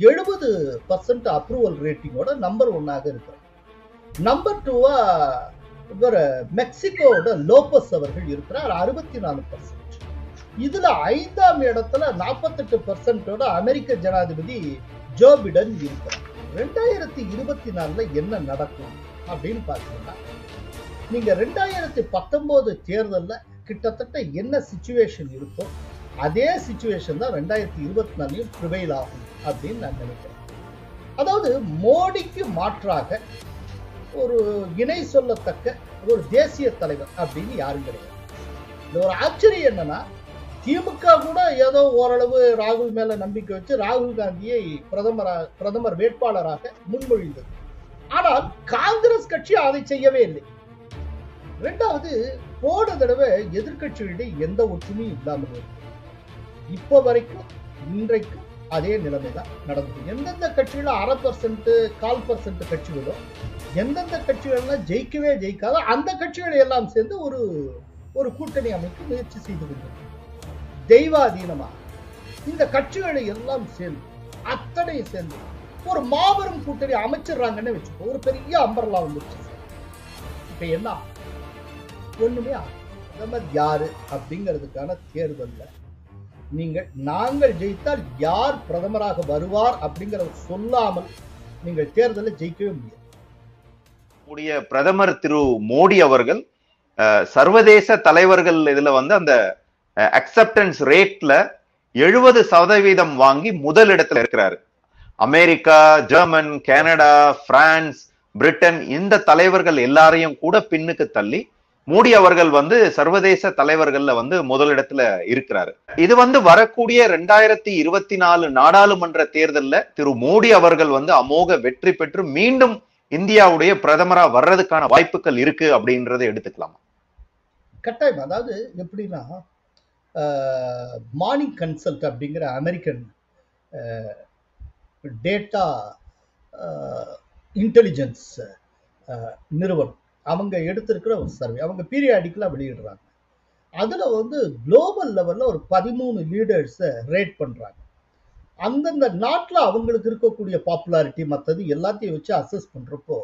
எழுபது percent approval ரேட்டிங்கோட number ஒன்னாக இருக்கிறார் நம்பர் டூவா இவர் மெக்சிகோவோட லோபஸ் அவர்கள் இருக்கிறார் அறுபத்தி நாலு பர்சன்ட் இதுல ஐந்தாம் இடத்துல நாற்பத்தெட்டு பர்சன்டோட அமெரிக்க ஜனாதிபதி ஜோ பிடன் இருக்கிறார் ரெண்டாயிரத்தி இருபத்தி நாலுல என்ன நடக்கும் அப்படின்னு பாத்தீங்கன்னா நீங்க ரெண்டாயிரத்தி பத்தொன்பது தேர்தல்ல கிட்டத்தட்ட என்ன சுச்சுவேஷன் இருக்கோ அதே சுச்சுவேஷன் தான் ரெண்டாயிரத்தி இருபத்தி நாலையும் ப்ரிவைல் ஆகும் அப்படின்னு நான் நினைக்கிறேன் அதாவது மோடிக்கு மாற்றாக ஒரு இணை சொல்லத்தக்க ஒரு தேசிய தலைவர் அப்படின்னு யாரும் கிடையாது இந்த ஒரு ஆச்சரியம் என்னன்னா திமுக கூட ஏதோ ஓரளவு ராகுல் மேல நம்பிக்கை வச்சு ராகுல் காந்தியை பிரதமரா பிரதமர் வேட்பாளராக முன்மொழிந்தது ஆனால் காங்கிரஸ் கட்சி அதை செய்யவே இல்லை ரெண்டாவது போன தடவை எதிர்கட்சிகளிடையே எந்த ஒற்றுமையும் இல்லாமல் இருக்கு இப்போ வரைக்கும் இன்றைக்கு அதே நிலைமை தான் நடந்தது எந்தெந்த கட்சிகள அரை பர்சன்ட் கால் பர்சன்ட் கட்சிகளோ எந்தெந்த கட்சிகள்லாம் ஜெயிக்கவே ஜெயிக்காதோ அந்த கட்சிகளை எல்லாம் சேர்ந்து ஒரு ஒரு கூட்டணி அமைக்க முயற்சி செய்து கொண்டது தெய்வாதீனமா இந்த கட்சிகளை எல்லாம் சேர்ந்து அத்தனை சேர்ந்து ஒரு மாபெரும் கூட்டணி அமைச்சிடுறாங்கன்னு வச்சுக்கோ ஒரு பெரிய அம்பர்லா வந்துருச்சு இப்ப என்ன ஒண்ணுமே பிரதமர் யாரு அப்படிங்கிறதுக்கான தேர்தல்ல நீங்கள் நாங்கள் ஜெயித்தால் யார் பிரதமராக வருவார் அப்படிங்கறத சொல்லாமல் நீங்கள் தேர்தலில் ஜெயிக்கவே முடியாது உடைய பிரதமர் திரு மோடி அவர்கள் அஹ், சர்வதேச தலைவர்கள் இதுல வந்து அந்த அக்செப்டன்ஸ் ரேட்ல எழுபது சதவீதம் வாங்கி முதலிடத்துல இருக்கிறாரு America German Canada France Britain இந்த தலைவர்கள் எல்லாரையும் கூட பின்னுக்கு தள்ளி மோடி அவர்கள் வந்து சர்வதேச தலைவர்கள்ல வந்து முதலிடத்துல இருக்கிறாரு இது வந்து வரக்கூடிய ரெண்டாயிரத்தி இருபத்தி நாலு நாடாளுமன்ற தேர்தல்ல திரு மோடி அவர்கள் வந்து அமோக வெற்றி பெற்று மீண்டும் இந்தியாவுடைய பிரதமரா வர்றதுக்கான வாய்ப்புகள் இருக்கு அப்படின்றத எடுத்துக்கலாம் கட்டாயம் அதாவது எப்படின்னா மார்னிங் கன்சல்ட் அப்படிங்கிற அமெரிக்கன் டேட்டா இன்டெலிஜென்ஸ் நிறுவனம் அவங்க எடுத்திருக்கிற ஒரு சர்வே அவங்க பீரியாடிக்கலாக வெளியிடுறாங்க அதில் வந்து குளோபல் லெவலில் ஒரு பதிமூணு லீடர்ஸை ரேட் பண்ணுறாங்க அந்தந்த நாட்டில் அவங்களுக்கு இருக்கக்கூடிய பாப்புலாரிட்டி மற்றது எல்லாத்தையும் வச்சு அசஸ் பண்ணுறப்போ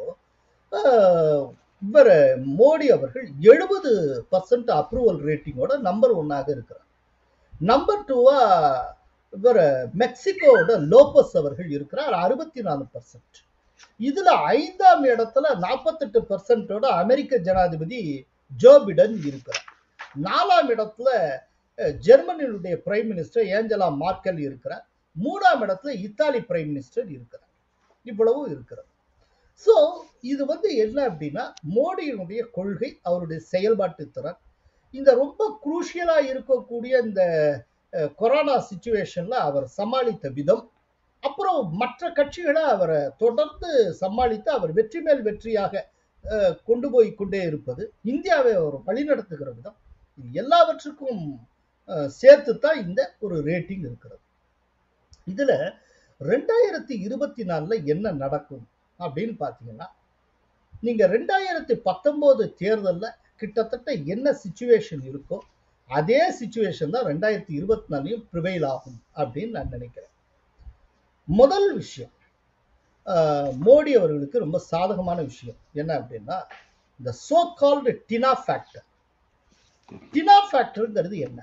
இவர் மோடி அவர்கள் எழுபது பர்சன்ட் அப்ரூவல் ரேட்டிங்கோட நம்பர் ஒன்னாக இருக்கிறார் நம்பர் டூவா இவர் மெக்சிகோவோட லோபஸ் அவர்கள் இருக்கிறார் அறுபத்தி நாலு பர்சன்ட் இதுல ஐந்தாம் இடத்துல நாற்பத்தெட்டு பர்சன்டோட அமெரிக்க ஜனாதிபதி ஜோ பிடன் இருக்கிறார் நாலாம் இடத்துல அஹ், ஜெர்மனியுடைய பிரைம் மினிஸ்டர் ஏஞ்சலா மார்க்கல் இருக்கிறார் மூணாம் இடத்துல இத்தாலி பிரைம் மினிஸ்டர் இருக்கிறார் இவ்வளவு இருக்கிறது ஸோ இது வந்து என்ன அப்படின்னா மோடியினுடைய கொள்கை அவருடைய செயல்பாட்டு திறன் இந்த ரொம்ப குரூஷியலா இருக்கக்கூடிய இந்த அஹ், கொரோனா சுச்சுவேஷன்ல அவர் சமாளித்த விதம் அப்புறம் மற்ற கட்சிகளை அவரை தொடர்ந்து சமாளித்து அவர் வெற்றி மேல் வெற்றியாக அஹ், கொண்டு போய் கொண்டே இருப்பது இந்தியாவை அவர் வழிநடத்துகிற விதம் இது எல்லாவற்றுக்கும் அஹ், சேர்த்து தான் இந்த ஒரு ரேட்டிங் இருக்கிறது இதுல ரெண்டாயிரத்தி இருபத்தி நாலுல என்ன நடக்கும் அப்படின்னு பார்த்தீங்கன்னா நீங்க ரெண்டாயிரத்தி பத்தொன்பது தேர்தல்ல கிட்டத்தட்ட என்ன சுச்சுவேஷன் இருக்கோ அதே சுச்சுவேஷன் தான் ரெண்டாயிரத்தி இருபத்தி நாலையும் ப்ரிவைல் ஆகும் அப்படின்னு நான் நினைக்கிறேன் முதல் விஷயம் ஆஹ், மோடி அவர்களுக்கு ரொம்ப சாதகமான விஷயம் என்ன அப்படின்னா இந்த so called TINA factor TINA ஃபேக்டருங்கிறது என்ன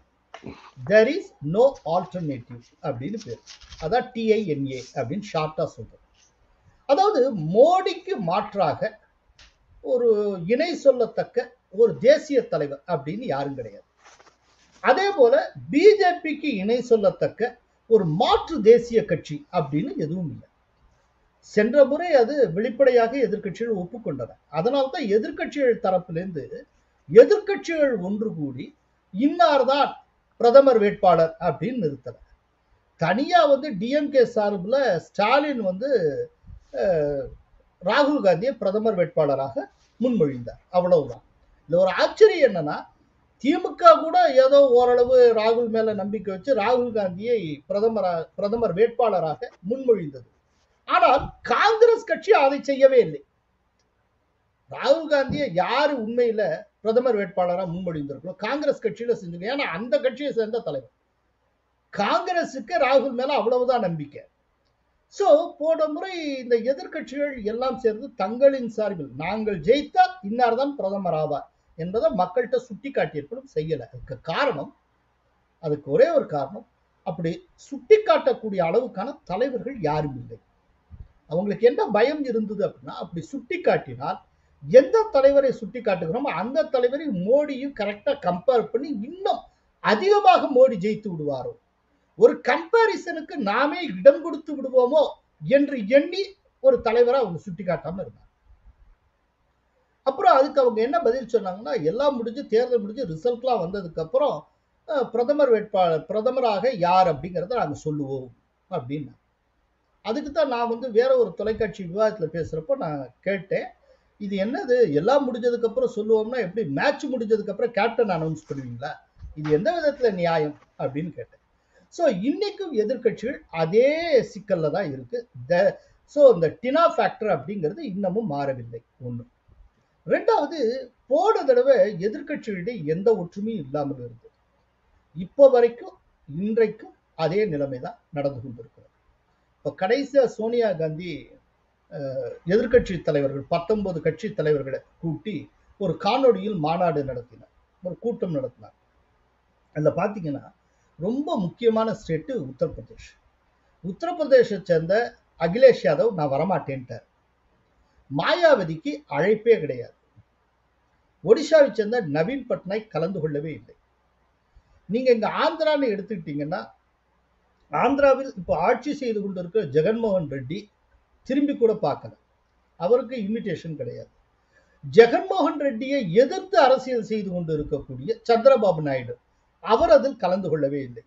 தெர் இஸ் நோ ஆல்டர்னேட்டிவ் அப்படின்னு பேர் அதான் டிஐஎன்ஏ அப்படின்னு ஷார்ட்டா சொல்றோம் அதாவது மோடிக்கு மாற்றாக ஒரு இணை சொல்லத்தக்க ஒரு தேசிய தலைவர் அப்படின்னு யாரும் கிடையாது அதே போல பிஜேபிக்கு இணை சொல்லத்தக்க ஒரு மாற்று தேசிய கட்சி அப்படின்னு எதுவும் இல்லை சென்ற முறை அது வெளிப்படையாக எதிர்க்கட்சிகள் ஒப்புக்கொண்டன அதனால்தான் எதிர்க்கட்சிகள் தரப்பிலிருந்து எதிர்க்கட்சிகள் ஒன்று கூடி இன்னார்தான் பிரதமர் வேட்பாளர் அப்படின்னு நிறுத்தல தனியா வந்து டிஎம்கே சார்பில் ஸ்டாலின் வந்து அஹ், ராகுல் காந்தியை பிரதமர் வேட்பாளராக முன்மொழிந்தார் அவ்வளவுதான் இதுல ஒரு ஆச்சரியம் என்னன்னா திமுக கூட ஏதோ ஓரளவு ராகுல் மேல நம்பிக்கை வச்சு ராகுல் காந்தியை பிரதமரா பிரதமர் வேட்பாளராக முன்மொழிந்தது ஆனால் காங்கிரஸ் கட்சி அதை செய்யவே இல்லை ராகுல் காந்தியை யாரு உண்மையில பிரதமர் வேட்பாளராக முன்மொழிந்திருக்கணும் காங்கிரஸ் கட்சியில செஞ்சுங்க ஏன்னா அந்த கட்சியை சேர்ந்த தலைவர் காங்கிரஸுக்கு ராகுல் மேல அவ்வளவுதான் நம்பிக்கை சோ போன முறை இந்த எதிர்க்கட்சிகள் எல்லாம் சேர்ந்து தங்களின் சார்பில் நாங்கள் ஜெயித்தால் இன்னார் தான் பிரதமர் ஆவார் என்பதை மக்கள்கிட்ட சுட்டி காட்டியிருக்கணும் செய்யல அதுக்கு காரணம் அதுக்கு ஒரே ஒரு காரணம் அப்படி சுட்டி காட்டக்கூடிய அளவுக்கான தலைவர்கள் யாரும் இல்லை அவங்களுக்கு என்ன பயம் இருந்தது அப்படின்னா அப்படி சுட்டி காட்டினால் எந்த தலைவரை சுட்டி காட்டுகிறோமோ அந்த தலைவரை மோடியும் கரெக்டா கம்பேர் பண்ணி இன்னும் அதிகமாக மோடி ஜெயித்து விடுவாரோ ஒரு கம்பாரிசனுக்கு நாமே இடம் கொடுத்து விடுவோமோ என்று எண்ணி ஒரு தலைவரை அவங்க சுட்டி காட்டாம இருந்தாங்க அப்புறம் அதுக்கு அவங்க என்ன பதில் சொன்னாங்கன்னா எல்லாம் முடிஞ்சு தேர்தல் முடிஞ்சு ரிசல்ட்லாம் வந்ததுக்கு அப்புறம் அஹ், பிரதமர் வேட்பாளர் பிரதமராக யார் அப்படிங்கிறத நாங்க சொல்லுவோம் அப்படின்னு அதுக்கு தான் நான் வந்து வேற ஒரு தொலைக்காட்சி விவாதத்துல பேசுறப்போ நான் கேட்டேன் இது என்னது எல்லாம் முடிஞ்சதுக்கு அப்புறம் சொல்லுவோம்னா எப்படி மேட்ச் முடிஞ்சதுக்கு அப்புறம் கேப்டன் அனௌன்ஸ் பண்ணுவீங்களா இது எந்த விதத்துல நியாயம் அப்படின்னு கேட்டேன் ஸோ இன்னைக்கும் எதிர்க்கட்சிகள் அதே சிக்கல்ல தான் இருக்கு ஸோ இந்த டினா ஃபேக்டர் அப்படிங்கிறது இன்னமும் மாறவில்லை ஒன்று ரெண்டாவது போன தடவை எதிர்க்கட்சிகளிடையே எந்த ஒற்றுமையும் இல்லாமல் இருந்தது இப்போ வரைக்கும் இன்றைக்கும் அதே நிலைமை தான் நடந்து கொண்டிருக்கிறது இப்போ கடைசியா சோனியா காந்தி எதிர்கட்சி தலைவர்கள் பத்தொன்பது கட்சி தலைவர்களை கூட்டி ஒரு காணொளியில் மாநாடு நடத்தினார் ஒரு கூட்டம் நடத்தினார் அதில் பார்த்தீங்கன்னா ரொம்ப முக்கியமான ஸ்டேட்டு உத்தரப்பிரதேஷ் உத்தரப்பிரதேசை சேர்ந்த அகிலேஷ் யாதவ் நான் வரமாட்டேன்ட்டார் மாயாவதிக்கு அழைப்பே கிடையாது ஒடிஷாவை சேர்ந்த நவீன் பட்நாயக் கலந்து கொள்ளவே இல்லை நீங்க இங்க ஆந்திரான்னு எடுத்துக்கிட்டீங்கன்னா ஆந்திராவில் இப்போ ஆட்சி செய்து கொண்டிருக்கிற ஜெகன்மோகன் ரெட்டி திரும்பி கூட பார்க்கல அவருக்கு இன்விடேஷன் கிடையாது ஜெகன்மோகன் ரெட்டியை எதிர்த்து அரசியல் செய்து கொண்டு இருக்கக்கூடிய சந்திரபாபு நாயுடு அவர் அதில் கலந்து கொள்ளவே இல்லை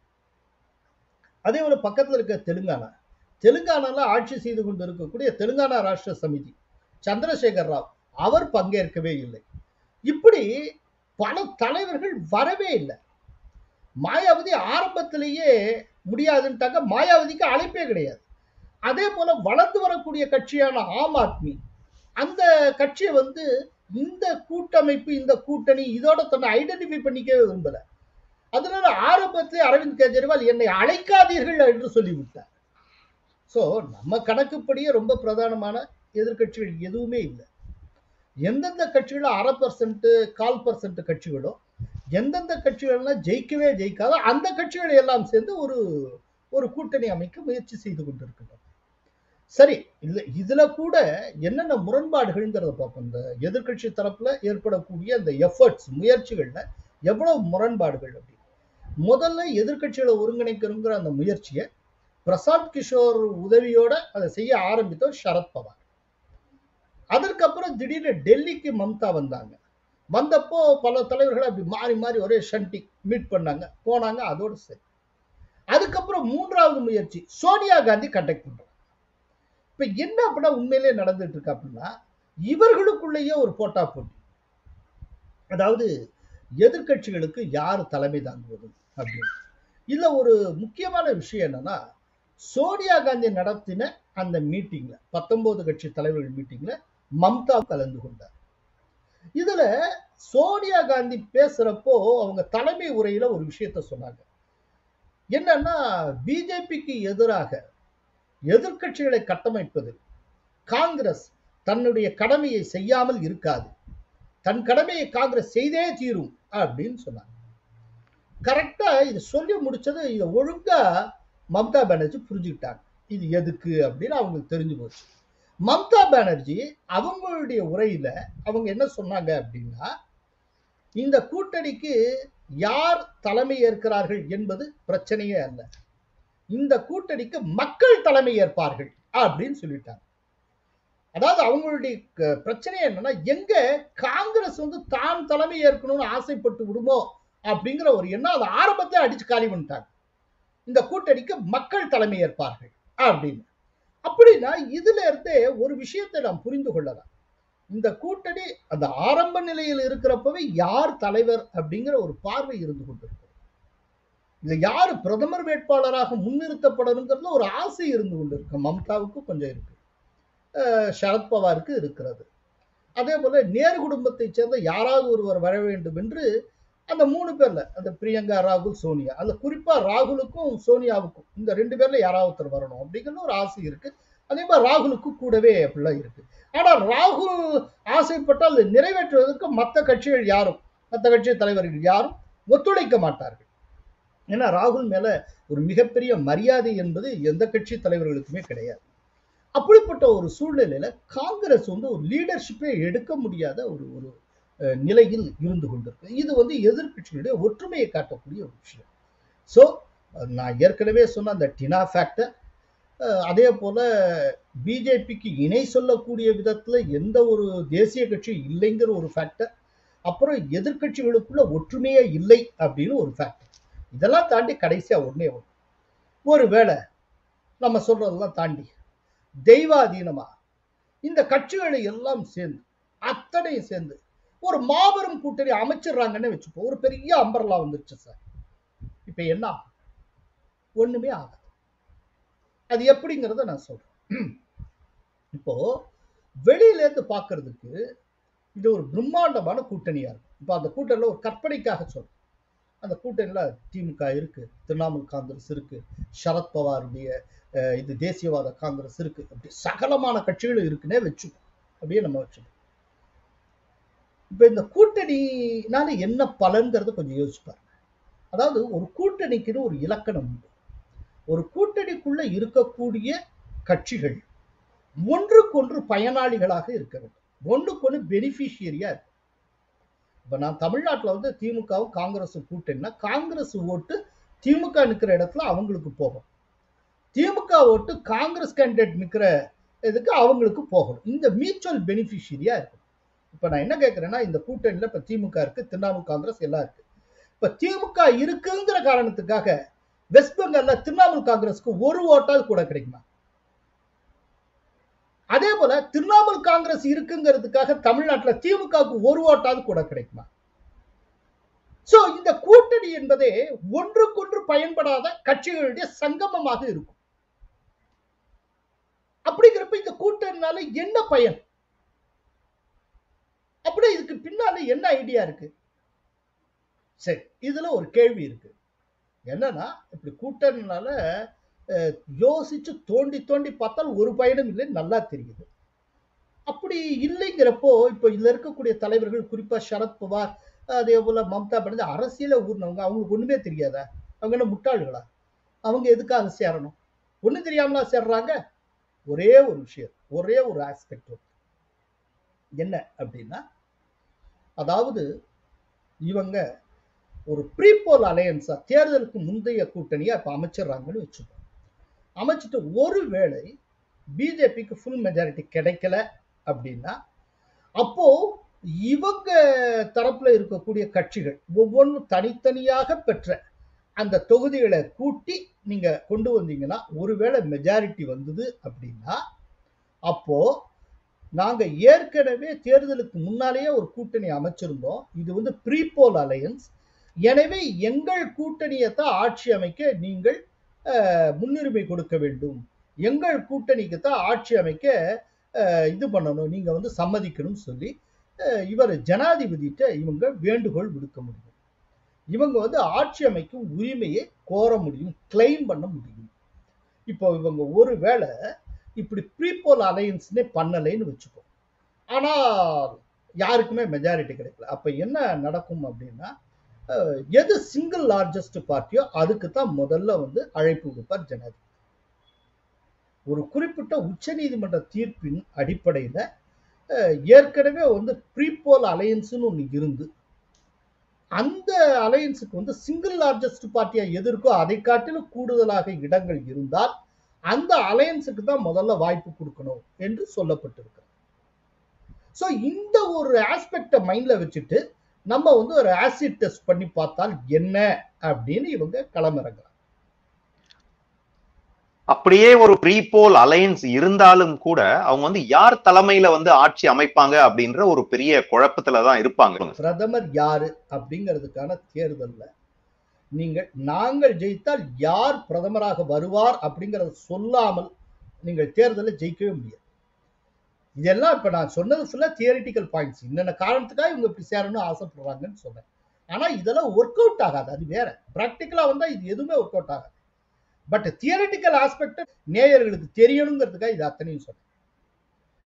அதே போல பக்கத்தில் இருக்க தெலுங்கானா தெலுங்கானால ஆட்சி செய்து கொண்டு இருக்கக்கூடிய தெலுங்கானா ராஷ்டிர சமிதி சந்திரசேகர் ராவ் அவர் பங்கேற்கவே இல்லை இப்படி பல தலைவர்கள் வரவே இல்லை மாயாவதி ஆரம்பத்திலேயே முடியாதுன்ட்டாங்க மாயாவதிக்கு அழைப்பே கிடையாது அதே போல வளர்ந்து வரக்கூடிய கட்சியான ஆம் ஆத்மி அந்த கட்சியை வந்து இந்த கூட்டமைப்பு இந்த கூட்டணி இதோட தன்னை ஐடென்டிஃபை பண்ணிக்கவே விரும்பல அதனால ஆரம்பத்திலே அரவிந்த் கெஜ்ரிவால் என்னை அழைக்காதீர்கள் என்று சொல்லிவிட்டார் ஸோ நம்ம கணக்குப்படியே ரொம்ப பிரதானமான எதிர்க்கட்சிகள் எதுவுமே இல்லை எந்தெந்த கட்சிகளோ அரை பர்சன்ட் கால் பர்சன்ட் கட்சிகளோ எந்தெந்த கட்சிகள்லாம் ஜெயிக்கவே ஜெயிக்காதோ அந்த கட்சிகள் எல்லாம் சேர்ந்து ஒரு ஒரு கூட்டணி அமைக்க முயற்சி செய்து கொண்டிருக்கின்றன சரி இல்ல இதுல கூட என்னென்ன முரண்பாடுகள்ங்கிறத பார்ப்போம் இந்த எதிர்க்கட்சி தரப்புல ஏற்படக்கூடிய அந்த எஃபர்ட்ஸ் முயற்சிகள்ல எவ்வளவு முரண்பாடுகள் அப்படி முதல்ல எதிர்க்கட்சிகளை ஒருங்கிணைக்கணுங்கிற அந்த முயற்சியை பிரசாந்த் கிஷோர் உதவியோட அதை செய்ய ஆரம்பித்தவர் சரத்பவார் அதற்கப்புறம் திடீர்னு டெல்லிக்கு மம்தா வந்தாங்க வந்தப்போ பல தலைவர்கள் அப்படி மாறி மாறி ஒரே ஷண்டி மீட் பண்ணாங்க போனாங்க அதோடு சரி அதுக்கப்புறம் மூன்றாவது முயற்சி சோனியா காந்தி கண்டக்ட் பண்றாங்க இப்ப என்ன அப்படின்னா உண்மையிலே நடந்துட்டு இருக்கு அப்படின்னா இவர்களுக்குள்ளேயே ஒரு போட்டா போட்டி அதாவது எதிர்க்கட்சிகளுக்கு யார் தலைமை தாங்குவது அப்படின்னு இதுல ஒரு முக்கியமான விஷயம் என்னன்னா சோனியா காந்தி நடத்தின அந்த மீட்டிங்ல பத்தொன்பது கட்சி தலைவர்கள் மீட்டிங்ல மம்தா கலந்து கொண்டார் இதுல சோனியா காந்தி பேசுறப்போ அவங்க தலைமை உரையில ஒரு விஷயத்த சொன்னாங்க என்னன்னா பிஜேபிக்கு எதிராக எதிர்க்கட்சிகளை கட்டமைப்பதில் காங்கிரஸ் தன்னுடைய கடமையை செய்யாமல் இருக்காது தன் கடமையை காங்கிரஸ் செய்தே தீரும் அப்படின்னு சொன்னாங்க கரெக்டா இது சொல்லி முடிச்சது இதை ஒழுங்கா மம்தா பானர்ஜி புரிஞ்சுக்கிட்டாங்க இது எதுக்கு அப்படின்னு அவங்களுக்கு தெரிஞ்சு போச்சு மம்தா பானர்ஜி அவங்களுடைய உரையில அவங்க என்ன சொன்னாங்க அப்படின்னா இந்த கூட்டணிக்கு யார் தலைமை ஏற்கிறார்கள் என்பது பிரச்சனையே அல்ல இந்த கூட்டணிக்கு மக்கள் தலைமை ஏற்பார்கள் அப்படின்னு சொல்லிட்டாங்க அதாவது அவங்களுடைய க- பிரச்சனை என்னன்னா எங்க காங்கிரஸ் வந்து தான் தலைமை ஏற்கணும்னு ஆசைப்பட்டு விடுமோ அப்படிங்கிற ஒரு எண்ணம் அதை ஆரம்பத்தை அடிச்சு காலி பண்ணிட்டாங்க இந்த கூட்டணிக்கு மக்கள் தலைமை ஏற்பார்கள் அப்படின்னு அப்படின்னா இதுல இருந்தே ஒரு விஷயத்தை நாம் புரிந்து கொள்ளலாம் இந்த கூட்டணி அந்த ஆரம்ப நிலையில் இருக்கிறப்பவே யார் தலைவர் அப்படிங்கிற ஒரு பார்வை இருந்து கொண்டிருக்கு இதுல யார் பிரதமர் வேட்பாளராக முன்னிறுத்தப்படணுங்கிறதுல ஒரு ஆசை இருந்து கொண்டிருக்கு மம்தாவுக்கு கொஞ்சம் இருக்கு அஹ் சரத்பவாருக்கு இருக்கிறது அதே போல நேரு குடும்பத்தைச் சேர்ந்த யாராவது ஒருவர் வர வேண்டும் என்று அந்த மூணு பேர்ல அந்த பிரியங்கா ராகுல் சோனியா அந்த குறிப்பா ராகுலுக்கும் சோனியாவுக்கும் இந்த ரெண்டு பேர்ல யாராவது ஒருத்தர் வரணும் அப்படிங்கிற ஒரு ஆசை இருக்கு அதே மாதிரி ராகுலுக்கும் கூடவே அப்படிலாம் இருக்கு ஆனா ராகுல் ஆசைப்பட்டால் அதை நிறைவேற்றுவதற்கு மற்ற கட்சிகள் யாரும் மற்ற கட்சி தலைவர்கள் யாரும் ஒத்துழைக்க மாட்டார்கள் ஏன்னா ராகுல் மேல ஒரு மிகப்பெரிய மரியாதை என்பது எந்த கட்சி தலைவர்களுக்குமே கிடையாது அப்படிப்பட்ட ஒரு சூழ்நிலையில காங்கிரஸ் வந்து ஒரு லீடர்ஷிப்பே எடுக்க முடியாத ஒரு ஒரு அஹ், நிலையில் இருந்து கொண்டிருக்கு இது வந்து எதிர்க்கட்சிகளுடைய ஒற்றுமையை காட்டக்கூடிய ஒரு விஷயம் ஸோ நான் ஏற்கனவே சொன்ன அந்த டினா ஃபேக்டர் அதே போல பிஜேபிக்கு இணை சொல்லக்கூடிய விதத்துல எந்த ஒரு தேசிய கட்சி இல்லைங்கிற ஒரு ஃபேக்டர் அப்புறம் எதிர்க்கட்சிகளுக்குள்ள ஒற்றுமையே இல்லை அப்படின்னு ஒரு ஃபேக்டர் இதெல்லாம் தாண்டி கடைசியா ஒண்ணே ஒன்று ஒருவேளை நம்ம சொல்றதெல்லாம் தாண்டி தெய்வாதீனமா இந்த கட்சிகளை எல்லாம் சேர்ந்து அத்தனையும் சேர்ந்து ஒரு மாபெரும் கூட்டணி அமைச்சிடுறாங்கன்னு வச்சுப்போம் ஒரு பெரிய அம்பர்லா வந்துருச்சு சார் இப்ப என்ன ஆகும்? ஒண்ணுமே ஆகாது அது எப்படிங்கிறத நான் சொல்றேன் இப்போ வெளியில இருந்து பார்க்கிறதுக்கு இது ஒரு பிரம்மாண்டமான கூட்டணியா இருக்கும் இப்போ அந்த கூட்டணியில ஒரு கற்பனைக்காக சொல்றேன் அந்த கூட்டணியில திமுக இருக்கு திரிணாமுல் காங்கிரஸ் இருக்கு சரத்பவாருடைய அஹ், இது தேசியவாத காங்கிரஸ் இருக்கு அப்படி சகலமான கட்சிகளும் இருக்குன்னே வச்சுப்போம் அப்படியே நம்ம வச்சுப்போம் இப்ப இந்த கூட்டணினால என்ன பலன்கிறத கொஞ்சம் யோசிச்சு பாருங்க அதாவது ஒரு கூட்டணிக்குன்னு ஒரு இலக்கணம் உண்டு ஒரு கூட்டணிக்குள்ள இருக்கக்கூடிய கட்சிகள் ஒன்றுக்கொன்று பயனாளிகளாக இருக்க வேண்டும் ஒன்றுக்கொன்று பெனிஃபிஷியரியா இருக்கு இப்ப நான் தமிழ்நாட்டுல வந்து திமுகவும் காங்கிரஸும் கூட்டணினா காங்கிரஸ் ஓட்டு திமுக நிக்கிற இடத்துல அவங்களுக்கு போகும் திமுக ஓட்டு காங்கிரஸ் கேண்டிடேட் நிக்கிற இதுக்கு அவங்களுக்கு போகணும் இந்த மியூச்சுவல் பெனிஃபிஷியரியா இருக்கும் இப்ப நான் என்ன கேட்கிறேன்னா இந்த கூட்டணியில இப்ப திமுக இருக்கு திரிணாமுல் காங்கிரஸ் எல்லாம் இருக்கு இப்ப திமுக இருக்குங்கிற காரணத்துக்காக வெஸ்ட் பெங்கால்ல திரிணாமுல் காங்கிரஸ்க்கு ஒரு ஓட்டாவது கூட கிடைக்குமா அதே போல திரிணாமுல் காங்கிரஸ் இருக்குங்கிறதுக்காக தமிழ்நாட்டுல திமுகவுக்கு ஒரு ஓட்டாவது கூட கிடைக்குமா சோ இந்த கூட்டணி என்பதே ஒன்றுக்கொன்று பயன்படாத கட்சிகளுடைய சங்கமமாக இருக்கும் அப்படிங்கிறப்ப இந்த கூட்டணினால என்ன பயன் அப்படி இதுக்கு பின்னால என்ன ஐடியா இருக்கு சரி இதுல ஒரு கேள்வி இருக்கு என்னன்னா இப்படி கூட்டணினால அஹ், யோசிச்சு தோண்டி தோண்டி பார்த்தால் ஒரு பயனும் இல்லை நல்லா தெரியுது அப்படி இல்லைங்கிறப்போ இப்போ இதுல இருக்கக்கூடிய தலைவர்கள் குறிப்பா சரத்பவார் அதே போல மம்தா பானர்ஜி அரசியல ஊர்னவங்க அவங்களுக்கு ஒண்ணுமே தெரியாதா அவங்க என்ன முட்டாள்களா அவங்க எதுக்காக சேரணும் ஒண்ணும் தெரியாமலா சேர்றாங்க ஒரே ஒரு விஷயம் ஒரே ஒரு ஆஸ்பெக்ட் என்ன அப்படின்னா அதாவது இவங்க ஒரு ப்ரீபோல் அலையன்ஸா தேர்தலுக்கு முந்தைய கூட்டணியா இப்ப அமைச்சிடுறாங்கன்னு வச்சுக்கோங்க அமைச்சிட்டு ஒருவேளை பிஜேபிக்கு ஃபுல் மெஜாரிட்டி கிடைக்கல அப்படின்னா அப்போ இவங்க தரப்புல இருக்கக்கூடிய கட்சிகள் ஒவ்வொன்றும் தனித்தனியாக பெற்ற அந்த தொகுதிகளை கூட்டி நீங்க கொண்டு வந்தீங்கன்னா ஒருவேளை மெஜாரிட்டி வந்தது அப்படின்னா அப்போ நாங்க ஏற்கனவே தேர்தலுக்கு முன்னாலேயே ஒரு கூட்டணி அமைச்சிருந்தோம் இது வந்து ப்ரீபோல் அலையன்ஸ் எனவே எங்கள் கூட்டணியை தான் ஆட்சி அமைக்க நீங்கள் அஹ், முன்னுரிமை கொடுக்க வேண்டும் எங்கள் கூட்டணிக்கு தான் ஆட்சி அமைக்க அஹ், இது பண்ணணும் நீங்க வந்து சம்மதிக்கணும்னு சொல்லி அஹ், இவர் ஜனாதிபதிட்ட இவங்க வேண்டுகோள் விடுக்க முடியும் இவங்க வந்து ஆட்சி அமைக்கும் உரிமையை கோர முடியும் கிளைம் பண்ண முடியும் இப்போ இவங்க ஒருவேளை இப்படி ப்ரீபோல் அலையன்ஸ்னே பண்ணலைன்னு வச்சுக்கோ ஆனால் யாருக்குமே மெஜாரிட்டி கிடைக்கல அப்ப என்ன நடக்கும் அப்படின்னா அஹ், எது சிங்கிள் லார்ஜஸ்ட் பார்ட்டியோ அதுக்கு தான் முதல்ல வந்து அழைப்பு விடுப்பார் ஜனாதிபதி ஒரு குறிப்பிட்ட உச்சநீதிமன்ற தீர்ப்பின் அடிப்படையில அஹ், ஏற்கனவே வந்து ப்ரீபோல் அலையன்ஸ்னு ஒன்று இருந்து அந்த அலையன்ஸுக்கு வந்து சிங்கிள் லார்ஜஸ்ட் பார்ட்டியா எது இருக்கோ அதை காட்டிலும் கூடுதலாக இடங்கள் இருந்தால் அந்த அலையன்ஸுக்கு தான் முதல்ல வாய்ப்பு கொடுக்கணும் என்று சொல்லப்பட்டிருக்கு ஸோ இந்த ஒரு ஆஸ்பெக்டை மைண்ட்ல வச்சுட்டு நம்ம வந்து ஒரு ஆசிட் டெஸ்ட் பண்ணி பார்த்தால் என்ன அப்படின்னு இவங்க களமிறங்குறாங்க அப்படியே ஒரு ப்ரீபோல் அலையன்ஸ் இருந்தாலும் கூட அவங்க வந்து யார் தலைமையில வந்து ஆட்சி அமைப்பாங்க அப்படின்ற ஒரு பெரிய குழப்பத்துல தான் இருப்பாங்க பிரதமர் யாரு அப்படிங்கிறதுக்கான தேர்தல்ல நீங்கள் நாங்கள் ஜெயித்தால் யார் பிரதமராக வருவார் அப்படிங்கறத சொல்லாமல் நீங்கள் தேர்தலில் ஜெயிக்கவே முடியாது இதெல்லாம் இப்ப நான் சொன்னது ஃபுல்லா தியரிட்டிக்கல் பாயிண்ட்ஸ் என்னென்ன காரணத்துக்காக இவங்க இப்படி சேரணும்னு ஆசைப்படுறாங்கன்னு சொன்னேன் ஆனா இதெல்லாம் ஒர்க் அவுட் ஆகாது அது வேற ப்ராக்டிக்கலா வந்தா இது எதுவுமே ஒர்க் அவுட் ஆகாது பட் தியரட்டிக்கல் ஆஸ்பெக்ட் நேயர்களுக்கு தெரியணுங்கிறதுக்காக இது அத்தனையும் சொல்றேன்